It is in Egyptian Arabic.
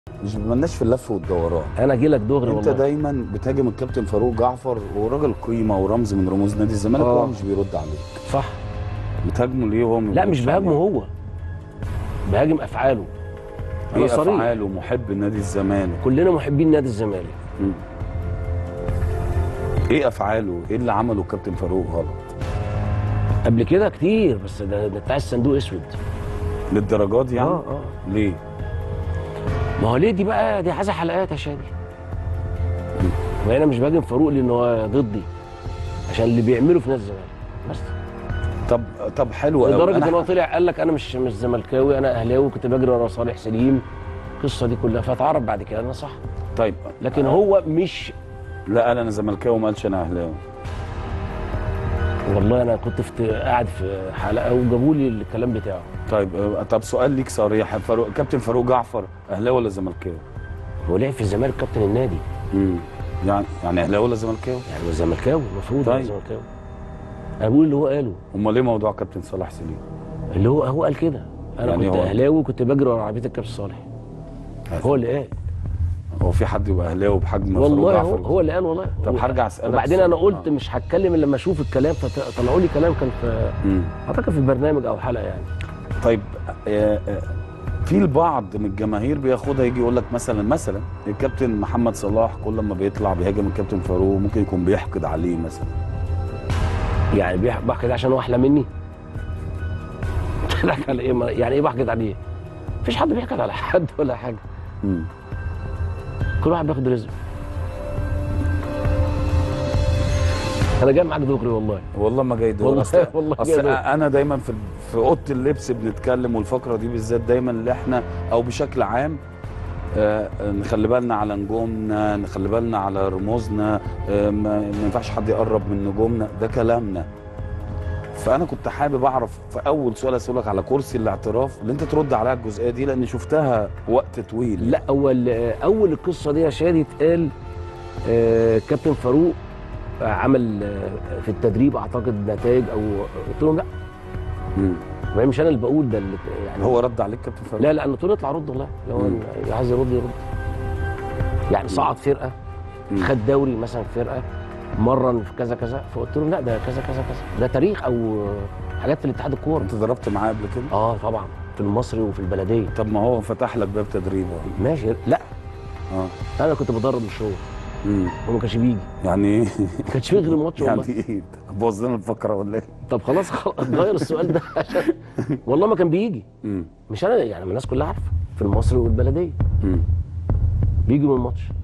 مش مالناش في اللف والدوران انا اجي لك دغري انت والله دايما بتهاجم الكابتن فاروق جعفر وراجل قيمه ورمز من رموز نادي الزمالك آه. هو مش بيرد عليك صح بتهاجمه ليه وهو ما لا مش بيردش بهاجمه عليك؟ هو بهاجم افعاله انا ايه صريح افعاله محب نادي الزمالك كلنا محبين نادي الزمالك مم. ايه افعاله ايه اللي عمله الكابتن فاروق غلط قبل كده كتير بس ده, ده بتاع الصندوق اسود للدرجات دي يعني اه اه ليه ما هو ليه دي بقى دي عايزه حلقات يا شادي وانا مش بهاجم فاروق لان هو ضدي عشان اللي بيعمله في نادي الزمالك بس طب طب حلو قوي لدرجه ان هو طلع قال لك انا مش مش زملكاوي انا اهلاوي كنت بجري ورا صالح سليم القصه دي كلها فتعرف بعد كده انا صح طيب لكن هو مش لا قال انا زملكاوي وما قالش انا اهلاوي والله انا كنت في قاعد في حلقه وجابوا لي الكلام بتاعه طيب آه، طب سؤال ليك صريح فاروق كابتن فاروق جعفر اهلاوي ولا زملكاوي؟ هو لعب في الزمالك كابتن النادي امم يعني يعني اهلاوي ولا زملكاوي؟ يعني هو زملكاوي المفروض طيب. طيب. زملكاوي انا بقول اللي هو قاله امال ليه موضوع كابتن صلاح سليم؟ اللي هو هو قال كده انا يعني يعني كنت هو- اهلاوي وكنت بجري ورا عربيه الكابتن صالح هو اللي قال هو في حد يبقى اهلاوي بحجم فاروق والله جعفر؟ هو, هو اللي قال والله طب هو- هرجع اسالك وبعدين سؤال. انا قلت آه. مش هتكلم الا لما اشوف الكلام فطلعوا لي كلام كان في مم. اعتقد في البرنامج او حلقه يعني طيب آه، آه، في البعض من الجماهير بياخدها يجي يقول لك مثلا مثلا الكابتن محمد صلاح كل ما بيطلع بيهاجم الكابتن فاروق ممكن يكون بيحقد عليه مثلا يعني بيح- بحقد عشان هو احلى مني بتضحك على ايه ما- يعني ايه بحقد عليه مفيش حد بيحقد على حد ولا حاجه مم. كل واحد بياخد رزقه انا جاي معاك دغري والله والله ما جاي دور والله- اصل, والله أصل جاي دور. انا دايما في في اوضه اللبس بنتكلم والفقره دي بالذات دايما اللي احنا او بشكل عام آه، نخلي بالنا على نجومنا نخلي بالنا على رموزنا آه، ما ما ينفعش حد يقرب من نجومنا ده كلامنا فانا كنت حابب اعرف في اول سؤال اسالك على كرسي الاعتراف اللي انت ترد عليها الجزئيه دي لان شفتها وقت طويل لا اول اول القصه دي يا شادي اتقال آه، كابتن فاروق آه، عمل آه، في التدريب اعتقد نتائج او قلت لهم لا مم. ما هي مش انا اللي بقول ده اللي يعني هو رد عليك كابتن فاروق لا لا انا قلت له اطلع رد والله لو مم. أنا عايز يرد يرد يعني صعد فرقه مم. خد دوري مثلا في فرقه مرن في كذا كذا فقلت له لا ده كذا كذا كذا ده تاريخ او حاجات في الاتحاد الكوره انت ضربت معاه قبل كده اه طبعا في المصري وفي البلديه طب ما هو فتح لك باب تدريب اهو. ماشي لا اه انا كنت بدرب الشغل مم. هو ما كانش بيجي يعني ايه ما كانش فيه غير الماتش يعني والله ايه بوظ لنا الفقره ولا ايه؟ طب خلاص خلاص غير السؤال ده عشان والله ما كان بيجي مم. مش انا يعني الناس كلها عارفه في المصري والبلديه مم. بيجي من الماتش